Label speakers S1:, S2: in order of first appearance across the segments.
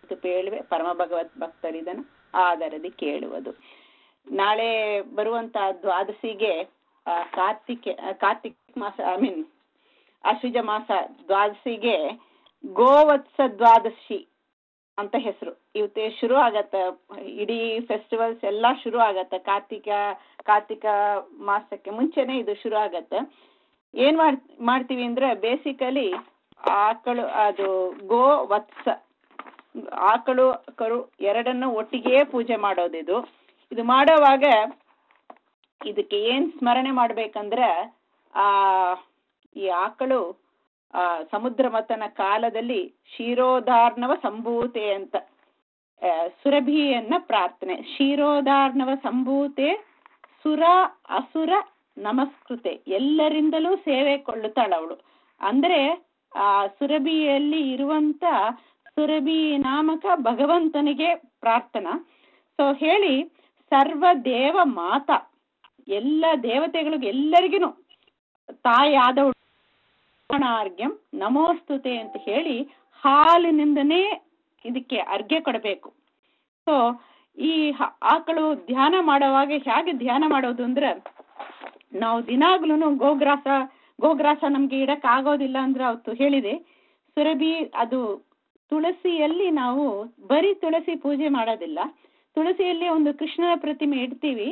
S1: ಮಾತು ಪೇಳುವೆ ಪರಮ ಭಗವತ್ ಭಕ್ತರಿದನು ಆದರದಿ ಕೇಳುವುದು ನಾಳೆ ಬರುವಂತ ದ್ವಾದಶಿಗೆ ಆ, ಕಾರ್ತಿಕೆ ಆ, ಕಾರ್ತಿಕ್ ಮಾಸ ಐ ಮೀನ್ ಆಶ್ವಿಜ ಮಾಸ ದ್ವಾದಶಿಗೆ ಗೋವತ್ಸ ದ್ವಾದಶಿ ಅಂತ ಹೆಸರು ಇವತ್ತೇ ಶುರು ಆಗತ್ತ ಇಡೀ ಫೆಸ್ಟಿವಲ್ಸ್ ಎಲ್ಲ ಶುರು ಆಗತ್ತ ಕಾರ್ತಿಕ ಕಾರ್ತಿಕ ಮಾಸಕ್ಕೆ ಮುಂಚೆನೆ ಇದು ಶುರು ಆಗತ್ತೆ ಏನ್ ಮಾಡ್ ಮಾಡ್ತೀವಿ ಅಂದ್ರೆ ಬೇಸಿಕಲಿ ಆಕಳು ಅದು ಗೋ ವತ್ಸ ಆಕಳು ಕರು ಎರಡನ್ನು ಒಟ್ಟಿಗೆ ಪೂಜೆ ಮಾಡೋದಿದು ಇದು ಮಾಡೋವಾಗ ಇದಕ್ಕೆ ಏನ್ ಸ್ಮರಣೆ ಮಾಡ್ಬೇಕಂದ್ರೆ ಆ ಈ ಆಕಳು ಆ ಸಮುದ್ರ ಮತನ ಕಾಲದಲ್ಲಿ ಕ್ಷೀರೋದಾರ್ಣವ ಸಂಭೂತೆ ಅಂತ ಆ, ಸುರಭಿಯನ್ನ ಪ್ರಾರ್ಥನೆ ಕ್ಷೀರೋದಾರ್ಣವ ಸಂಭೂತೆ ಸುರ ಅಸುರ ನಮಸ್ಕೃತೆ ಎಲ್ಲರಿಂದಲೂ ಸೇವೆ ಕೊಳ್ಳುತ್ತಾಳ ಅವಳು ಅಂದ್ರೆ ಆ ಸುರಭಿಯಲ್ಲಿ ಇರುವಂತ ಸುರಭಿ ನಾಮಕ ಭಗವಂತನಿಗೆ ಪ್ರಾರ್ಥನಾ ಸೊ ಹೇಳಿ ಸರ್ವ ದೇವ ಮಾತಾ ಎಲ್ಲ ದೇವತೆಗಳಿಗೂ ಎಲ್ಲರಿಗೂ ತಾಯಾದವಳು ಅರ್ಘ್ಯಂ ನಮೋಸ್ತುತೆ ಅಂತ ಹೇಳಿ ಹಾಲಿನಿಂದನೇ ಇದಕ್ಕೆ ಅರ್ಘ್ಯ ಕೊಡಬೇಕು ಸೊ ಈ ಹ- ಆಕಳು ಧ್ಯಾನ ಮಾಡುವಾಗ ಹೇಗೆ ಧ್ಯಾನ ಮಾಡೋದು ಅಂದ್ರೆ ನಾವು ದಿನಾಗ್ಲೂ ಗೋಗ್ರಾಸ ಗೋಗ್ರಾಸ ನಮ್ಗೆ ಇಡಕ್ ಆಗೋದಿಲ್ಲ ಅಂದ್ರೆ ಅವತ್ತು ಹೇಳಿದೆ ಸುರಭಿ ಅದು ತುಳಸಿಯಲ್ಲಿ ನಾವು ಬರೀ ತುಳಸಿ ಪೂಜೆ ಮಾಡೋದಿಲ್ಲ ತುಳಸಿಯಲ್ಲಿ ಒಂದು ಕೃಷ್ಣನ ಪ್ರತಿಮೆ ಇಡ್ತೀವಿ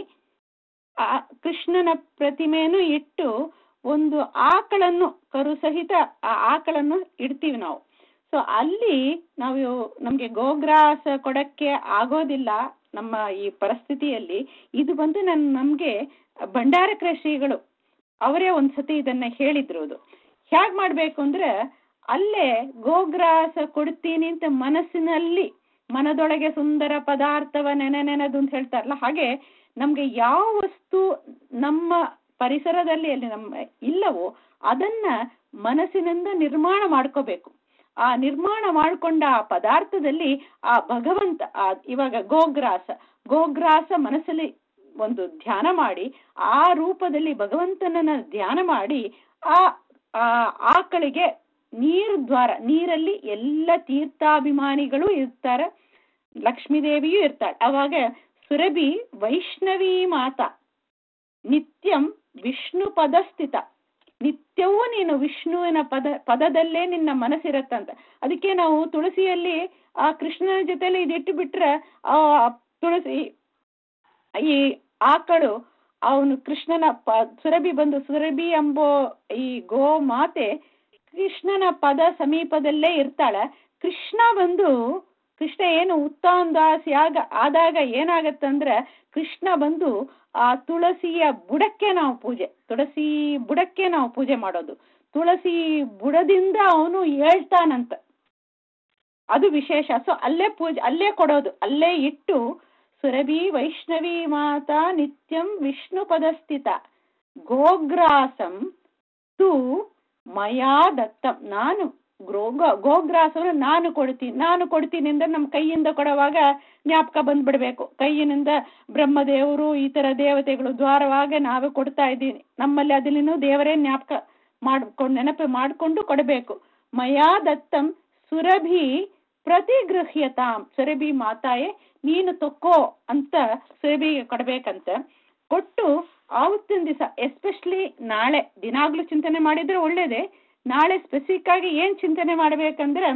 S1: ಆ ಕೃಷ್ಣನ ಪ್ರತಿಮೆಯನ್ನು ಇಟ್ಟು ಒಂದು ಆಕಳನ್ನು ಕರು ಸಹಿತ ಆ ಆಕಳನ್ನು ಇಡ್ತೀವಿ ನಾವು ಸೊ ಅಲ್ಲಿ ನಾವು ನಮಗೆ ಗೋಗ್ರಾಸ ಕೊಡಕ್ಕೆ ಆಗೋದಿಲ್ಲ ನಮ್ಮ ಈ ಪರಿಸ್ಥಿತಿಯಲ್ಲಿ ಇದು ಬಂದು ನನ್ ನಮ್ಗೆ ಭಂಡಾರಕರ ಶ್ರೀಗಳು ಅವರೇ ಒಂದ್ಸತಿ ಇದನ್ನ ಹೇಳಿದ್ರು ಅದು ಹೇಗ್ ಮಾಡ್ಬೇಕು ಅಂದ್ರೆ ಅಲ್ಲೇ ಗೋಗ್ರಾಸ ಕೊಡ್ತೀನಿ ಅಂತ ಮನಸ್ಸಿನಲ್ಲಿ ಮನದೊಳಗೆ ಸುಂದರ ಪದಾರ್ಥವ ನೆನೆ ನೆನೆದು ಅಂತ ಹೇಳ್ತಾರಲ್ಲ ಹಾಗೆ ನಮ್ಗೆ ಯಾವ ವಸ್ತು ನಮ್ಮ ಪರಿಸರದಲ್ಲಿ ಅಲ್ಲಿ ನಮ್ಮ ಇಲ್ಲವೋ ಅದನ್ನ ಮನಸ್ಸಿನಿಂದ ನಿರ್ಮಾಣ ಮಾಡ್ಕೋಬೇಕು ಆ ನಿರ್ಮಾಣ ಮಾಡಿಕೊಂಡ ಆ ಪದಾರ್ಥದಲ್ಲಿ ಆ ಭಗವಂತ ಆ ಇವಾಗ ಗೋಗ್ರಾಸ ಗೋಗ್ರಾಸ ಮನಸ್ಸಲ್ಲಿ ಒಂದು ಧ್ಯಾನ ಮಾಡಿ ಆ ರೂಪದಲ್ಲಿ ಭಗವಂತನನ್ನ ಧ್ಯಾನ ಮಾಡಿ ಆ ಆ ಆಕಳಿಗೆ ನೀರು ದ್ವಾರ ನೀರಲ್ಲಿ ಎಲ್ಲ ತೀರ್ಥಾಭಿಮಾನಿಗಳು ಇರ್ತಾರೆ ಲಕ್ಷ್ಮೀದೇವಿಯೂ ಇರ್ತಾಳೆ ಅವಾಗ ಸುರಭಿ ವೈಷ್ಣವಿ ಮಾತಾ ನಿತ್ಯಂ ವಿಷ್ಣು ಪದಸ್ಥಿತ ನಿತ್ಯವೂ ನೀನು ವಿಷ್ಣುವಿನ ಪದ ಪದದಲ್ಲೇ ನಿನ್ನ ಮನಸ್ಸಿರತ್ತಂತ ಅದಕ್ಕೆ ನಾವು ತುಳಸಿಯಲ್ಲಿ ಆ ಕೃಷ್ಣನ ಜೊತೆಲಿ ಇದಿಟ್ಟು ಬಿಟ್ರೆ ಆ ತುಳಸಿ ಈ ಆಕಳು ಅವನು ಕೃಷ್ಣನ ಪ ಸುರಭಿ ಬಂದು ಸುರಭಿ ಎಂಬೋ ಈ ಗೋ ಮಾತೆ ಕೃಷ್ಣನ ಪದ ಸಮೀಪದಲ್ಲೇ ಇರ್ತಾಳೆ ಕೃಷ್ಣ ಬಂದು ಕೃಷ್ಣ ಏನು ಉತ್ತಾಂದಾಸಿ ಆಗ ಆದಾಗ ಏನಾಗತ್ತಂದ್ರೆ ಕೃಷ್ಣ ಬಂದು ಆ ತುಳಸಿಯ ಬುಡಕ್ಕೆ ನಾವು ಪೂಜೆ ತುಳಸಿ ಬುಡಕ್ಕೆ ನಾವು ಪೂಜೆ ಮಾಡೋದು ತುಳಸಿ ಬುಡದಿಂದ ಅವನು ಹೇಳ್ತಾನಂತ ಅದು ವಿಶೇಷ ಸೊ ಅಲ್ಲೇ ಪೂಜೆ ಅಲ್ಲೇ ಕೊಡೋದು ಅಲ್ಲೇ ಇಟ್ಟು ಸುರಭಿ ವೈಷ್ಣವಿ ಮಾತಾ ನಿತ್ಯಂ ವಿಷ್ಣು ಪದಸ್ಥಿತ ಗೋಗ್ರಾಸಂ ತು ಮಯಾ ದತ್ತಂ ನಾನು ಗ್ರೋಗ ಗೋಗ್ರಾಸವನ್ನು ನಾನು ಕೊಡ್ತೀನಿ ನಾನು ಕೊಡ್ತೀನಿ ಅಂದ್ರೆ ನಮ್ಮ ಕೈಯಿಂದ ಕೊಡುವಾಗ ಜ್ಞಾಪಕ ಬಂದ್ಬಿಡ್ಬೇಕು ಕೈಯಿನಿಂದ ಬ್ರಹ್ಮದೇವರು ಈ ತರ ದೇವತೆಗಳು ದ್ವಾರವಾಗ ನಾವೇ ಕೊಡ್ತಾ ಇದ್ದೀನಿ ನಮ್ಮಲ್ಲಿ ಅದನ್ನು ದೇವರೇ ಜ್ಞಾಪಕ ಮಾಡ್ಕೊಂಡು ನೆನಪು ಮಾಡಿಕೊಂಡು ಕೊಡಬೇಕು ಮಯಾ ದತ್ತಂ ಸುರಭಿ ಪ್ರತಿಗೃಹ್ಯತಾಂ ಸುರಭಿ ಮಾತಾಯೇ ನೀನು ತಕ್ಕೋ ಅಂತ ಸುರಭಿಗೆ ಕೊಡ್ಬೇಕಂತ ಕೊಟ್ಟು ಆವತ್ತಿನ ದಿವಸ ಎಸ್ಪೆಷಲಿ ನಾಳೆ ದಿನಾಗ್ಲೂ ಚಿಂತನೆ ಮಾಡಿದ್ರೆ ಒಳ್ಳೇದೇ ನಾಳೆ ಸ್ಪೆಸಿಫಿಕ್ ಆಗಿ ಏನ್ ಚಿಂತನೆ ಮಾಡ್ಬೇಕಂದ್ರೆ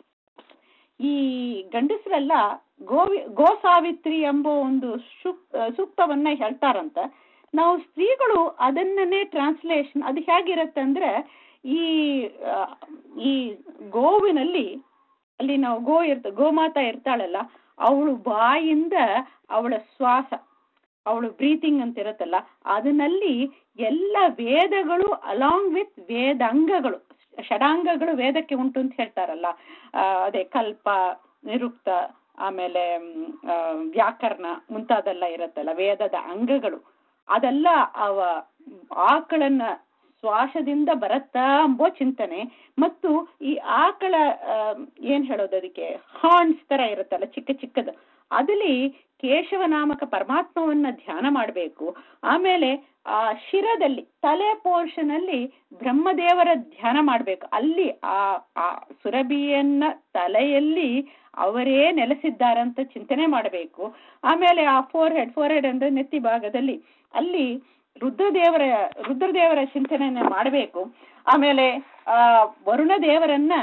S1: ಈ ಗಂಡಸರೆಲ್ಲ ಗೋವಿ ಗೋ ಸಾವಿತ್ರಿ ಎಂಬ ಒಂದು ಸೂಕ್ ಸೂಕ್ತವನ್ನ ಹೇಳ್ತಾರಂತ ನಾವು ಸ್ತ್ರೀಗಳು ಅದನ್ನೇ ಟ್ರಾನ್ಸ್ಲೇಷನ್ ಅದು ಹೇಗಿರುತ್ತೆ ಅಂದ್ರೆ ಈ ಆ, ಈ ಗೋವಿನಲ್ಲಿ ಅಲ್ಲಿ ನಾವು ಗೋ ಇರ್ತ ಗೋಮಾತಾ ಇರ್ತಾಳಲ್ಲ ಅವಳು ಬಾಯಿಂದ ಅವಳ ಶ್ವಾಸ ಅವಳು ಬ್ರೀತಿಂಗ್ ಅಂತ ಇರುತ್ತಲ್ಲ ಅದನ್ನಲ್ಲಿ ಎಲ್ಲ ವೇದಗಳು ಅಲಾಂಗ್ ವಿತ್ ವೇದಾಂಗಗಳು ಷಡಾಂಗಗಳು ವೇದಕ್ಕೆ ಉಂಟು ಅಂತ ಹೇಳ್ತಾರಲ್ಲ ಆ, ಅದೇ ಕಲ್ಪ ನಿರುಕ್ತ ಆಮೇಲೆ ಮ್, ಆ, ವ್ಯಾಕರಣ ಮುಂತಾದೆಲ್ಲ ಇರುತ್ತಲ್ಲ ವೇದದ ಅಂಗಗಳು ಅದೆಲ್ಲ ಅವ ಆಕಳನ್ನ ಶ್ವಾಸದಿಂದ ಬರತ್ತಾ ಎಂಬೋ ಚಿಂತನೆ ಮತ್ತು ಈ ಆಕಳ ಆ, ಏನ್ ಹೇಳೋದು ಅದಕ್ಕೆ ಹಾರ್ನ್ಸ್ ತರ ಇರುತ್ತಲ್ಲ ಚಿಕ್ಕ ಚಿಕ್ಕದು ಅದಲ್ಲಿ ಕೇಶವನಾಮಕ ಪರಮಾತ್ಮವನ್ನ ಧ್ಯಾನ ಮಾಡಬೇಕು ಆಮೇಲೆ ಆ ಶಿರದಲ್ಲಿ ತಲೆ ಪೋರ್ಷನ್ ಅಲ್ಲಿ ಬ್ರಹ್ಮದೇವರ ಧ್ಯಾನ ಮಾಡಬೇಕು ಅಲ್ಲಿ ಆ ಆ ಸುರಭಿಯನ್ನ ತಲೆಯಲ್ಲಿ ಅವರೇ ನೆಲೆಸಿದ್ದಾರಂತ ಚಿಂತನೆ ಮಾಡಬೇಕು ಆಮೇಲೆ ಆ ಫೋರ್ ಹೆಡ್ ಫೋರ್ ಹೆಡ್ ಅಂದ್ರೆ ನೆತ್ತಿ ಭಾಗದಲ್ಲಿ ಅಲ್ಲಿ ರುದ್ರದೇವರ ರುದ್ರದೇವರ ಚಿಂತನೆಯನ್ನ ಮಾಡಬೇಕು ಆಮೇಲೆ ಆ ವರುಣ ದೇವರನ್ನ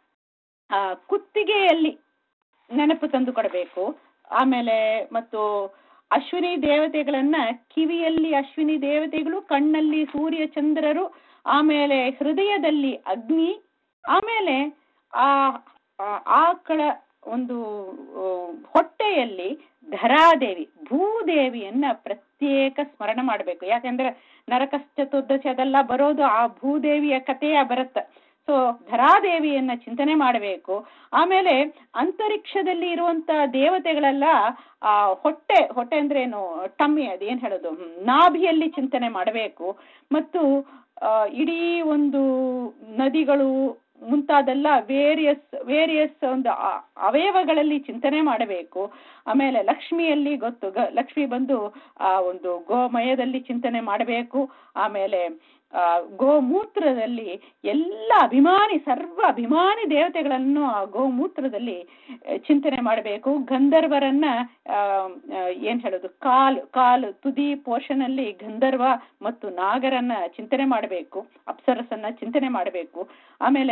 S1: ಆ ಕುತ್ತಿಗೆಯಲ್ಲಿ ನೆನಪು ತಂದು ಕೊಡಬೇಕು ಆಮೇಲೆ ಮತ್ತು ಅಶ್ವಿನಿ ದೇವತೆಗಳನ್ನ ಕಿವಿಯಲ್ಲಿ ಅಶ್ವಿನಿ ದೇವತೆಗಳು ಕಣ್ಣಲ್ಲಿ ಸೂರ್ಯ ಚಂದ್ರರು ಆಮೇಲೆ ಹೃದಯದಲ್ಲಿ ಅಗ್ನಿ ಆಮೇಲೆ ಆ ಆ- ಆಕಳ ಒಂದು ಆ, ಹೊಟ್ಟೆಯಲ್ಲಿ ಧರಾದೇವಿ ಭೂದೇವಿಯನ್ನ ಪ್ರತ್ಯೇಕ ಸ್ಮರಣ ಮಾಡಬೇಕು ಯಾಕಂದ್ರೆ ನರಕ ಚತುರ್ದಶಿ ಅದೆಲ್ಲ ಬರೋದು ಆ ಭೂದೇವಿಯ ಕಥೆಯ ಬರುತ್ತೆ ಸೊ ಧರಾದೇವಿಯನ್ನ ಚಿಂತನೆ ಮಾಡಬೇಕು ಆಮೇಲೆ ಅಂತರಿಕ್ಷದಲ್ಲಿ ಇರುವಂತ ದೇವತೆಗಳೆಲ್ಲ ಆ ಹೊಟ್ಟೆ ಹೊಟ್ಟೆ ಅಂದ್ರೆ ಏನು ಟಮ್ಮಿ ಅದು ಏನ್ ಹೇಳೋದು ಹ್ಮ್, ನಾಭಿಯಲ್ಲಿ ಚಿಂತನೆ ಮಾಡಬೇಕು ಮತ್ತು ಆ, ಇಡೀ ಒಂದು ನದಿಗಳು ಮುಂತಾದೆಲ್ಲ ವೇರಿಯಸ್ ವೇರಿಯಸ್ ಒಂದು ಆ- ಅವಯವಗಳಲ್ಲಿ ಚಿಂತನೆ ಮಾಡಬೇಕು ಆಮೇಲೆ ಲಕ್ಷ್ಮಿಯಲ್ಲಿ ಗೊತ್ತು ಗ ಲಕ್ಷ್ಮಿ ಬಂದು ಆ ಒಂದು ಗೋಮಯದಲ್ಲಿ ಚಿಂತನೆ ಮಾಡಬೇಕು ಆಮೇಲೆ ಆ ಗೋಮೂತ್ರದಲ್ಲಿ ಎಲ್ಲ ಅಭಿಮಾನಿ ಸರ್ವ ಅಭಿಮಾನಿ ದೇವತೆಗಳನ್ನು ಆ ಗೋಮೂತ್ರದಲ್ಲಿ ಆ, ಚಿಂತನೆ ಮಾಡಬೇಕು ಗಂಧರ್ವರನ್ನ ಆ, ಆ, ಏನ್ ಹೇಳೋದು ಕಾಲು ಕಾಲು ತುದಿ ಪೋರ್ಷನ್ ಅಲ್ಲಿ ಗಂಧರ್ವ ಮತ್ತು ನಾಗರನ್ನ ಚಿಂತನೆ ಮಾಡಬೇಕು ಅಪ್ಸರಸನ್ನ ಚಿಂತನೆ ಮಾಡಬೇಕು ಆಮೇಲೆ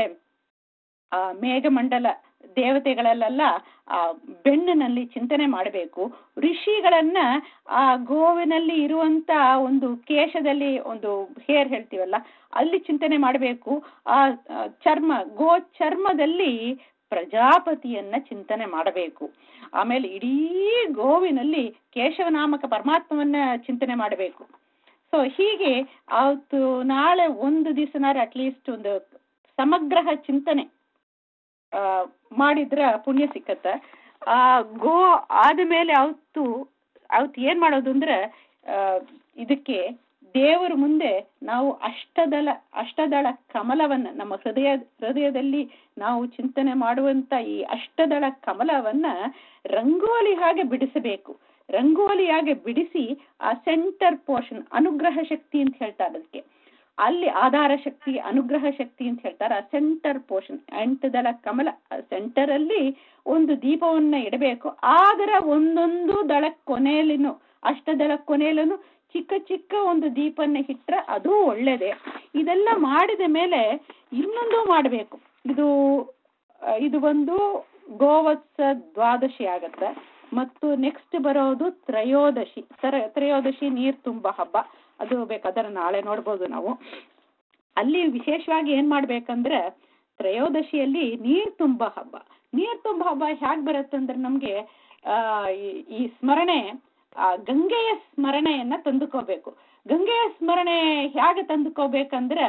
S1: ಆ ಮೇಘಮಂಡಲ ದೇವತೆಗಳಲ್ಲೆಲ್ಲ ಆ ಬೆನ್ನಿನಲ್ಲಿ ಚಿಂತನೆ ಮಾಡಬೇಕು ಋಷಿಗಳನ್ನ ಆ ಗೋವಿನಲ್ಲಿ ಇರುವಂತ ಒಂದು ಕೇಶದಲ್ಲಿ ಒಂದು ಹೇರ್ ಹೇಳ್ತೀವಲ್ಲ ಅಲ್ಲಿ ಚಿಂತನೆ ಮಾಡಬೇಕು ಆ ಆ, ಚರ್ಮ ಗೋ ಚರ್ಮದಲ್ಲಿ ಪ್ರಜಾಪತಿಯನ್ನ ಚಿಂತನೆ ಮಾಡಬೇಕು ಆಮೇಲೆ ಇಡೀ ಗೋವಿನಲ್ಲಿ ಕೇಶವನಾಮಕ ಪರಮಾತ್ಮವನ್ನ ಚಿಂತನೆ ಮಾಡಬೇಕು ಸೊ ಹೀಗೆ ಅವತ್ತು ನಾಳೆ ಒಂದು ದಿವಸನಾರ ಅಟ್ಲೀಸ್ಟ್ ಒಂದು ಸಮಗ್ರ ಚಿಂತನೆ ಆ, ಮಾಡಿದ್ರ ಪುಣ್ಯ ಸಿಕ್ಕತ್ತ ಆ ಗೋ ಆದ್ಮೇಲೆ ಅವತ್ತು ಅವತ್ತು ಏನ್ ಮಾಡೋದು ಅಂದ್ರೆ ಆ, ಇದಕ್ಕೆ ದೇವರ ಮುಂದೆ ನಾವು ಅಷ್ಟದಳ ಅಷ್ಟದಳ ಕಮಲವನ್ನ ನಮ್ಮ ಹೃದಯ ಹೃದಯದಲ್ಲಿ ನಾವು ಚಿಂತನೆ ಮಾಡುವಂತ ಈ ಅಷ್ಟದಳ ಕಮಲವನ್ನ ರಂಗೋಲಿ ಹಾಗೆ ಬಿಡಿಸಬೇಕು ರಂಗೋಲಿಯಾಗಿ ಬಿಡಿಸಿ ಆ ಸೆಂಟರ್ ಪೋರ್ಷನ್ ಅನುಗ್ರಹ ಶಕ್ತಿ ಅಂತ ಹೇಳ್ತಾರೆ ಅದಕ್ಕೆ ಅಲ್ಲಿ ಆಧಾರ ಶಕ್ತಿ ಅನುಗ್ರಹ ಶಕ್ತಿ ಅಂತ ಹೇಳ್ತಾರೆ ಆ ಸೆಂಟರ್ ಪೋರ್ಷನ್ ಎಂಟದಳ ಕಮಲ ಸೆಂಟರ್ ಅಲ್ಲಿ ಒಂದು ದೀಪವನ್ನ ಇಡಬೇಕು ಅದರ ಒಂದೊಂದು ದಳ ಕೊನೆಯಲ್ಲಿನೂ ಅಷ್ಟದಳ ಕೊನೆಯಲ್ಲೂ ಚಿಕ್ಕ ಚಿಕ್ಕ ಒಂದು ದೀಪನ್ನ ಇಟ್ರೆ ಅದು ಒಳ್ಳೇದೆ ಇದೆಲ್ಲ ಮಾಡಿದ ಮೇಲೆ ಇನ್ನೊಂದು ಮಾಡಬೇಕು ಇದು ಆ, ಇದು ಒಂದು ಗೋವತ್ಸ ದ್ವಾದಶಿ ಆಗತ್ತೆ ಮತ್ತು ನೆಕ್ಸ್ಟ್ ಬರೋದು ತ್ರಯೋದಶಿ ತರ ತ್ರಯೋದಶಿ ನೀರ್ ತುಂಬ ಹಬ್ಬ ಅದು ಬೇಕಾದ್ರೆ ನಾಳೆ ನೋಡ್ಬೋದು ನಾವು ಅಲ್ಲಿ ವಿಶೇಷವಾಗಿ ಏನ್ ಮಾಡ್ಬೇಕಂದ್ರೆ ತ್ರಯೋದಶಿಯಲ್ಲಿ ನೀರ್ ತುಂಬ ಹಬ್ಬ ನೀರ್ ತುಂಬ ಹಬ್ಬ ಹೇಗ್ ಬರುತ್ತಂದ್ರೆ ನಮ್ಗೆ ಆ ಈ- ಈ ಸ್ಮರಣೆ ಆ ಗಂಗೆಯ ಸ್ಮರಣೆಯನ್ನ ತಂದುಕೋಬೇಕು ಗಂಗೆಯ ಸ್ಮರಣೆ ಹೇಗೆ ತಂದುಕೋಬೇಕಂದ್ರೆ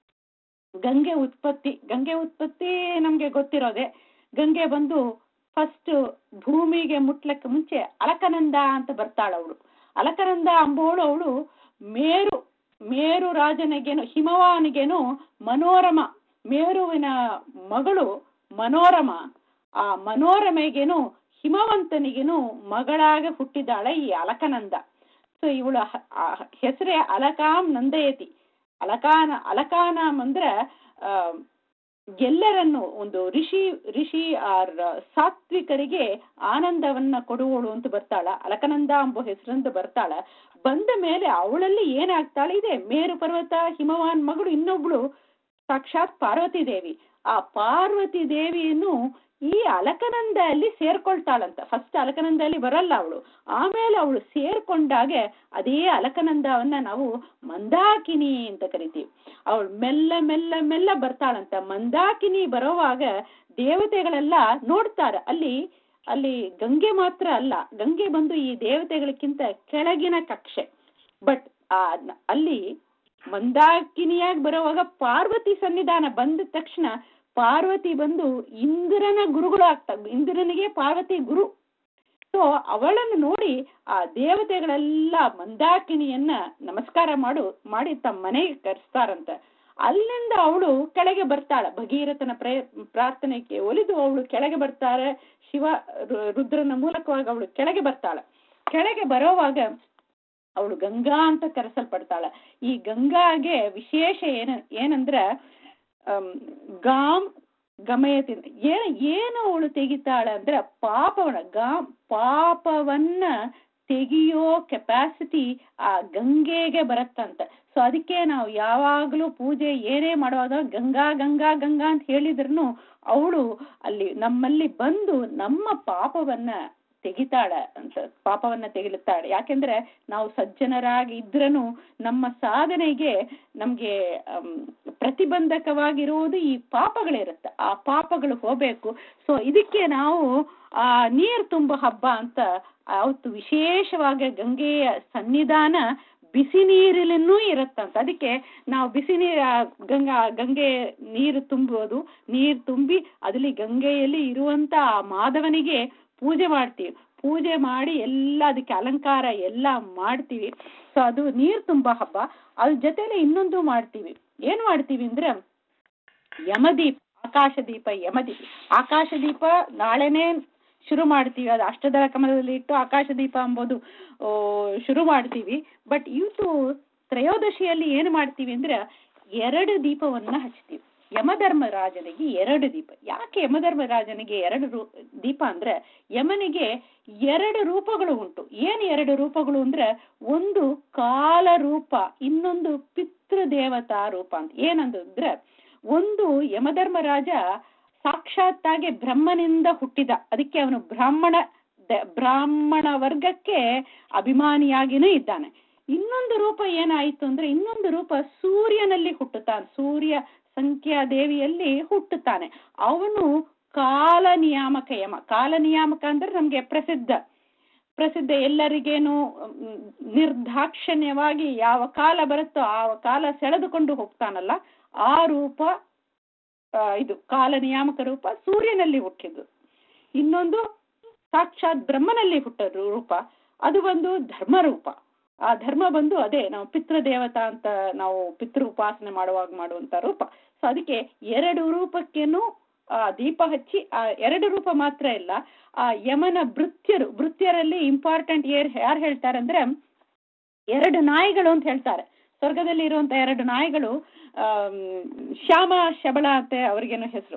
S1: ಗಂಗೆ ಉತ್ಪತ್ತಿ ಗಂಗೆ ಉತ್ಪತ್ತಿ ನಮ್ಗೆ ಗೊತ್ತಿರೋದೆ ಗಂಗೆ ಬಂದು ಫಸ್ಟ್ ಭೂಮಿಗೆ ಮುಟ್ಲಕ್ಕೆ ಮುಂಚೆ ಅಲಕನಂದ ಅಂತ ಬರ್ತಾಳ ಅವಳು ಅಲಕನಂದ ಅಂಬೋಳು ಅವಳು ಮೇರು ಮೇರು ರಾಜನಿಗೇನು ಹಿಮವಾನಿಗೇನು ಮನೋರಮ ಮೇರುವಿನ ಮಗಳು ಮನೋರಮ ಆ ಮನೋರಮೆಗೇನು ಹಿಮವಂತನಿಗೇನು ಮಗಳಾಗ ಹುಟ್ಟಿದಾಳೆ ಈ ಅಲಕನಂದ ಸೊ ಇವಳ ಹೆಸರೇ ಅಲಕಾಂ ನಂದಯತಿ ಅಲಕಾನ ಅಲಕಾನಾಮ್ ಅಂದ್ರೆ ಆ, ಎಲ್ಲರನ್ನು ಒಂದು ಋಷಿ ಋಷಿ ಆರ್ ಸಾತ್ವಿಕರಿಗೆ ಆನಂದವನ್ನ ಕೊಡುವಳು ಅಂತ ಬರ್ತಾಳ ಅಲಕನಂದ ಎಂಬ ಹೆಸರಂತ ಬರ್ತಾಳ ಬಂದ ಮೇಲೆ ಅವಳಲ್ಲಿ ಏನಾಗ್ತಾಳೆ ಇದೆ ಮೇರು ಪರ್ವತ ಹಿಮವಾನ್ ಮಗಳು ಇನ್ನೊಬ್ಳು ಸಾಕ್ಷಾತ್ ಪಾರ್ವತಿ ದೇವಿ ಆ ಪಾರ್ವತಿ ದೇವಿಯನ್ನು ಈ ಅಲಕನಂದ ಅಲ್ಲಿ ಸೇರ್ಕೊಳ್ತಾಳಂತ ಫಸ್ಟ್ ಅಲಕನಂದ ಅಲ್ಲಿ ಬರಲ್ಲ ಅವಳು ಆಮೇಲೆ ಅವಳು ಸೇರ್ಕೊಂಡಾಗೆ ಅದೇ ಅಲಕನಂದವನ್ನ ನಾವು ಮಂದಾಕಿನಿ ಅಂತ ಕರಿತೀವಿ ಅವಳು ಮೆಲ್ಲ ಮೆಲ್ಲ ಮೆಲ್ಲ ಬರ್ತಾಳಂತ ಮಂದಾಕಿನಿ ಬರೋವಾಗ ದೇವತೆಗಳೆಲ್ಲ ನೋಡ್ತಾರ ಅಲ್ಲಿ ಅಲ್ಲಿ ಗಂಗೆ ಮಾತ್ರ ಅಲ್ಲ ಗಂಗೆ ಬಂದು ಈ ದೇವತೆಗಳಕ್ಕಿಂತ ಕೆಳಗಿನ ಕಕ್ಷೆ ಬಟ್ ಆ ನ- ಅಲ್ಲಿ ಮಂದಾಕಿನಿಯಾಗಿ ಬರುವಾಗ ಪಾರ್ವತಿ ಸನ್ನಿಧಾನ ಬಂದ ತಕ್ಷಣ ಪಾರ್ವತಿ ಬಂದು ಇಂದ್ರನ ಗುರುಗಳು ಆಗ್ತಾ ಇಂದ್ರನಿಗೆ ಪಾರ್ವತಿ ಗುರು ಸೊ ಅವಳನ್ನು ನೋಡಿ ಆ ದೇವತೆಗಳೆಲ್ಲ ಮಂದಾಕಿನಿಯನ್ನ ನಮಸ್ಕಾರ ಮಾಡು ಮಾಡಿ ತಮ್ಮ ಮನೆಗೆ ಕರೆಸ್ತಾರಂತ ಅಲ್ಲಿಂದ ಅವಳು ಕೆಳಗೆ ಬರ್ತಾಳೆ ಭಗೀರಥನ ಪ್ರಯ ಪ್ರಾರ್ಥನೆಗೆ ಒಲಿದು ಅವಳು ಕೆಳಗೆ ಬರ್ತಾರೆ ಶಿವ ರು- ರುದ್ರನ ಮೂಲಕವಾಗಿ ಅವಳು ಕೆಳಗೆ ಬರ್ತಾಳೆ ಕೆಳಗೆ ಬರೋವಾಗ ಅವಳು ಗಂಗಾ ಅಂತ ಕರೆಸಲ್ಪಡ್ತಾಳೆ ಈ ಗಂಗಾಗೆ ವಿಶೇಷ ಏನ ಏನಂದ್ರೆ ಅಮ್, ಗಾಮ್ ಗಮಯತಿ ಏನ ಏನು ಅವಳು ತೆಗಿತಾಳೆ ಅಂದ್ರೆ ಪಾಪವನ್ನ ಗಾಮ್ ಪಾಪವನ್ನ ತೆಗಿಯೋ ಕೆಪಾಸಿಟಿ ಆ ಗಂಗೆಗೆ ಬರತ್ತಂತ ಸೊ ಅದಕ್ಕೆ ನಾವು ಯಾವಾಗಲೂ ಪೂಜೆ ಏನೇ ಮಾಡುವಾಗ ಗಂಗಾ ಗಂಗಾ ಗಂಗಾ ಅಂತ ಹೇಳಿದ್ರು ಅವಳು ಅಲ್ಲಿ ನಮ್ಮಲ್ಲಿ ಬಂದು ನಮ್ಮ ಪಾಪವನ್ನ ತೆಗಿತಾಳೆ ಅಂತ ಪಾಪವನ್ನ ತೆಗಿಲುತ್ತಾಳೆ ಯಾಕೆಂದ್ರೆ ನಾವು ಸಜ್ಜನರಾಗಿ ಇದ್ರನು ನಮ್ಮ ಸಾಧನೆಗೆ ನಮ್ಗೆ ಅಮ್, ಪ್ರತಿಬಂಧಕವಾಗಿರುವುದು ಈ ಪಾಪಗಳಿರುತ್ತೆ ಆ ಪಾಪಗಳು ಹೋಗ್ಬೇಕು ಸೊ ಇದಕ್ಕೆ ನಾವು ಆ ನೀರು ತುಂಬ ಹಬ್ಬ ಅಂತ ಅವತ್ತು ವಿಶೇಷವಾಗಿ ಗಂಗೆಯ ಸನ್ನಿಧಾನ ಬಿಸಿ ನೀರಿನೂ ಇರುತ್ತಂತ ಅದಕ್ಕೆ ನಾವು ಬಿಸಿ ನೀರು ಗಂಗಾ ಗಂಗೆ ನೀರು ತುಂಬುವುದು ನೀರು ತುಂಬಿ ಅದಲ್ಲಿ ಗಂಗೆಯಲ್ಲಿ ಇರುವಂತ ಆ ಮಾಧವನಿಗೆ ಪೂಜೆ ಮಾಡ್ತೀವಿ ಪೂಜೆ ಮಾಡಿ ಎಲ್ಲ ಅದಕ್ಕೆ ಅಲಂಕಾರ ಎಲ್ಲ ಮಾಡ್ತೀವಿ ಸೊ ಅದು ನೀರು ತುಂಬ ಹಬ್ಬ ಅದ್ರ ಜೊತೆಲಿ ಇನ್ನೊಂದು ಮಾಡ್ತೀವಿ ಏನ್ ಮಾಡ್ತೀವಿ ಅಂದ್ರೆ ಯಮದೀಪ ಆಕಾಶ ದೀಪ ಯಮದೀಪ ಆಕಾಶ ದೀಪ ನಾಳೆನೇ ಶುರು ಮಾಡ್ತೀವಿ ಅದು ಅಷ್ಟದಳ ಕಮಲದಲ್ಲಿ ಇಟ್ಟು ಆಕಾಶ ದೀಪ ಎಂಬುದು ಆ, ಶುರು ಮಾಡ್ತೀವಿ ಬಟ್ ಇವತ್ತು ತ್ರಯೋದಶಿಯಲ್ಲಿ ಏನು ಮಾಡ್ತೀವಿ ಅಂದ್ರೆ ಎರಡು ದೀಪವನ್ನ ಹಚ್ತೀವಿ ಯಮಧರ್ಮರಾಜನಿಗೆ ಎರಡು ದೀಪ ಯಾಕೆ ಯಮಧರ್ಮರಾಜನಿಗೆ ಎರಡು ರೂ ದೀಪ ಅಂದ್ರೆ ಯಮನಿಗೆ ಎರಡು ರೂಪಗಳು ಉಂಟು ಏನು ಎರಡು ರೂಪಗಳು ಅಂದ್ರೆ ಒಂದು ಕಾಲ ರೂಪ ಇನ್ನೊಂದು ಪಿತೃದೇವತಾ ರೂಪ ಅಂತ ಏನಂದ್ರೆ ಒಂದು ಯಮಧರ್ಮರಾಜ ಸಾಕ್ಷಾತ್ತಾಗಿ ಬ್ರಹ್ಮನಿಂದ ಹುಟ್ಟಿದ ಅದಕ್ಕೆ ಅವನು ಬ್ರಾಹ್ಮಣ ದ- ಬ್ರಾಹ್ಮಣ ವರ್ಗಕ್ಕೆ ಅಭಿಮಾನಿಯಾಗಿನೂ ಇದ್ದಾನೆ ಇನ್ನೊಂದು ರೂಪ ಏನಾಯಿತು ಅಂದ್ರೆ ಇನ್ನೊಂದು ರೂಪ ಸೂರ್ಯನಲ್ಲಿ ಹುಟ್ಟುತ್ತಾನೆ ಸೂರ್ಯ ಸಂಖ್ಯಾ ದೇವಿಯಲ್ಲಿ ಹುಟ್ಟುತ್ತಾನೆ ಅವನು ಕಾಲ ನಿಯಾಮಕ ಯಮ ಕಾಲ ನಿಯಾಮಕ ಅಂದ್ರೆ ನಮ್ಗೆ ಪ್ರಸಿದ್ಧ ಪ್ರಸಿದ್ಧ ಎಲ್ಲರಿಗೇನು ಮ್, ನಿರ್ದಾಕ್ಷಣ್ಯವಾಗಿ ಯಾವ ಕಾಲ ಬರುತ್ತೋ ಆ ಕಾಲ ಸೆಳೆದುಕೊಂಡು ಹೋಗ್ತಾನಲ್ಲ ಆ ರೂಪ ಆ, ಇದು ಕಾಲ ನಿಯಾಮಕ ರೂಪ ಸೂರ್ಯನಲ್ಲಿ ಹುಟ್ಟಿದ್ದು ಇನ್ನೊಂದು ಸಾಕ್ಷಾತ್ ಬ್ರಹ್ಮನಲ್ಲಿ ಹುಟ್ಟ ರೂಪ ಅದು ಒಂದು ಧರ್ಮ ರೂಪ ಆ ಧರ್ಮ ಬಂದು ಅದೇ ನಾವು ಪಿತೃದೇವತಾ ಅಂತ ನಾವು ಪಿತೃ ಉಪಾಸನೆ ಮಾಡುವಾಗ ಮಾಡುವಂತ ರೂಪ ಸೊ ಅದಕ್ಕೆ ಎರಡು ರೂಪಕ್ಕೇನು ಆ ದೀಪ ಹಚ್ಚಿ ಆ ಎರಡು ರೂಪ ಮಾತ್ರ ಇಲ್ಲ ಆ ಯಮನ ಭೃತ್ಯರು ಭೃತ್ಯರಲ್ಲಿ ಇಂಪಾರ್ಟೆಂಟ್ ಏರ್ ಯಾರು ಹೇಳ್ತಾರೆ ಅಂದ್ರೆ ಎರಡು ನಾಯಿಗಳು ಅಂತ ಹೇಳ್ತಾರೆ ಸ್ವರ್ಗದಲ್ಲಿ ಇರುವಂತ ಎರಡು ನಾಯಿಗಳು ಆಮ್, ಶ್ಯಾಮ ಶಬಳ ಅಂತ ಅವ್ರಿಗೇನೋ ಹೆಸರು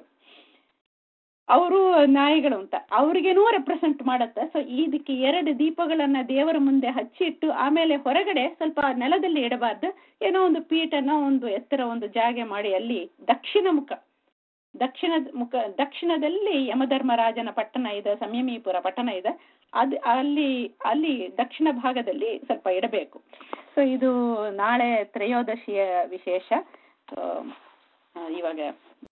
S1: ಅವರು ನಾಯಿಗಳು ಅಂತ ಅವ್ರಿಗೇನೂ ರೆಪ್ರೆಸೆಂಟ್ ಮಾಡತ್ತೆ ಸೊ ಇದಕ್ಕೆ ಎರಡು ದೀಪಗಳನ್ನ ದೇವರ ಮುಂದೆ ಹಚ್ಚಿಟ್ಟು ಆಮೇಲೆ ಹೊರಗಡೆ ಸ್ವಲ್ಪ ನೆಲದಲ್ಲಿ ಇಡಬಾರ್ದು ಏನೋ ಒಂದು ಪೀಠನ ಒಂದು ಎತ್ತರ ಒಂದು ಜಾಗೆ ಮಾಡಿ ಅಲ್ಲಿ ದಕ್ಷಿಣ ಮುಖ ದಕ್ಷಿಣದ ಮುಖ ದಕ್ಷಿಣದಲ್ಲಿ ಯಮಧರ್ಮರಾಜನ ಪಟ್ಟಣ ಇದೆ ಸಂಯಮೀಪುರ ಪಟ್ಟಣ ಇದೆ ಅದು ಅಲ್ಲಿ ಅಲ್ಲಿ ದಕ್ಷಿಣ ಭಾಗದಲ್ಲಿ ಸ್ವಲ್ಪ ಇಡಬೇಕು ಸೊ ಇದು ನಾಳೆ ತ್ರಯೋದಶಿಯ ವಿಶೇಷ ಸೊ ಇವಾಗ